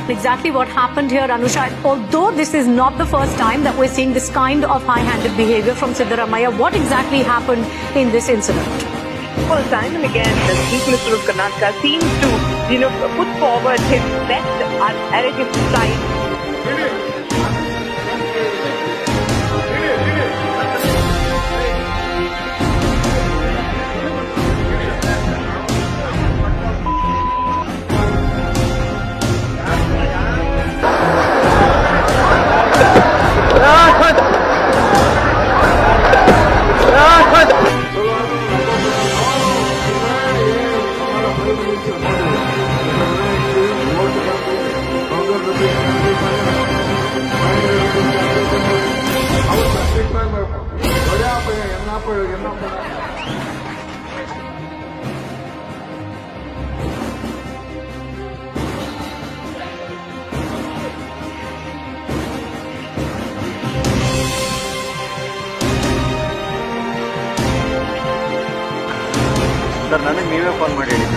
exactly what happened here, Anusha. Although this is not the first time that we're seeing this kind of high-handed behavior from Siddaramaya, what exactly happened in this incident? Well, time and again, the Chief Minister of Karnataka seems to, you know, put forward his best arrogant side. Sir ನನಗೆ ನೀವೇ phone ಮಾಡಿ ಹೇಳಿ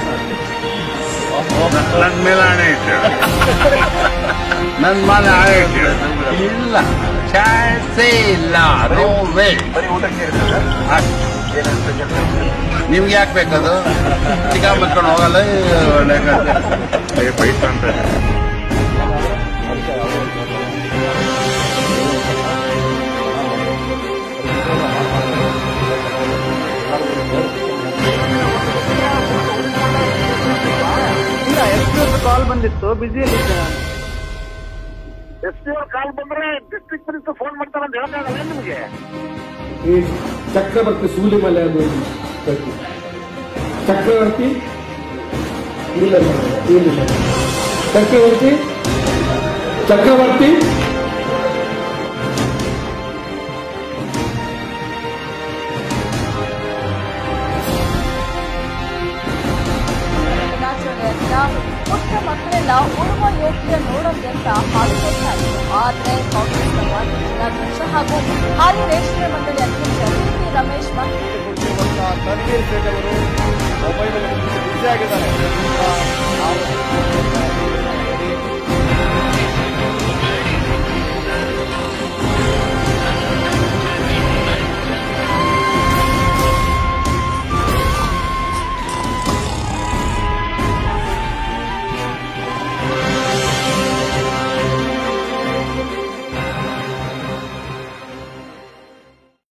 ನನ್ನ ಮೇಲೆ ಹಣೆ ಇಟ್ಟು ನನ್ನ ಮೇಲೆ ಹಣೆ ಇಟ್ಟು ಇಲ್ಲ ಚಾನ್ಸೇ ಇಲ್ಲ ನೋ ವೇ ಬರೀ ಊಟಕ್ಕೆ ಇರುತ್ತೆ ಸರ್ ಏನೇನು ಸ್ಪೆಷಲ್ ನಿಮ್ಗೆ ಯಾಕೆ ಬೇಕದು ಚಿಕ್ಕ ಮಕ್ಕಳು ಹೋಗಲ್ಲ ಒಳ್ಳೆ ಪೈಸ ಅಂತ ಇಲ್ಲ ಎಷ್ಟು ಕಾಲ್ ಬಂದಿತ್ತು ಬಿಸಿಯಲ್ಲಿದ್ದೆ ನಾನು ಎಸ್ ಪಿ ಅವ್ರ ಕಾಲ್ ಬಂದ್ರೆ ಡಿಸ್ಟ್ರಿಕ್ಟ್ ಮಿನಿಸ್ಟರ್ ಫೋನ್ ಮಾಡ್ತಾರೆ ಅಂತ ಹೇಳಕ್ಕಾಗಲ್ಲ ನಿಮಗೆ ಈ ಚಕ್ರವರ್ತಿ ಸೂಲಿಮಲೆ ಅದು ವ್ಯಕ್ತಿ. ಚಕ್ರವರ್ತಿ ಇಲ್ಲ ಇಲ್ಲ ಚಕ್ರವರ್ತಿ ಚಕ್ರವರ್ತಿ ದಿನಾಚರಣೆಯನ್ನ ಪುಟ್ಟ ಮಕ್ಕಳೆಲ್ಲ ಓರ್ವ ಯೋಗ್ಯ ನೋಡೋಕೆ ಅಂತ ಹಾಡು ಕೊಡ್ತಾ ಇದ್ರು ಆದ್ರೆ ಕಾಂಗ್ರೆಸ್ ಮಾಜಿ ಜಿಲ್ಲಾಧ್ಯಕ್ಷ ಹಾಗೂ ಹಾಲಿ ರೇಷ್ಮೆ ಮಂಡಳಿ ಅಧ್ಯಕ್ಷ ಟಿ ಪಿ ರಮೇಶ್ ಮಂತ್ರಿ ತನ್ವೀರ್ ಸೇಠ್ ಅವರು ಮೊಬೈಲ್ ಬಿಸಿ ಆಗಿದ್ದಾರೆ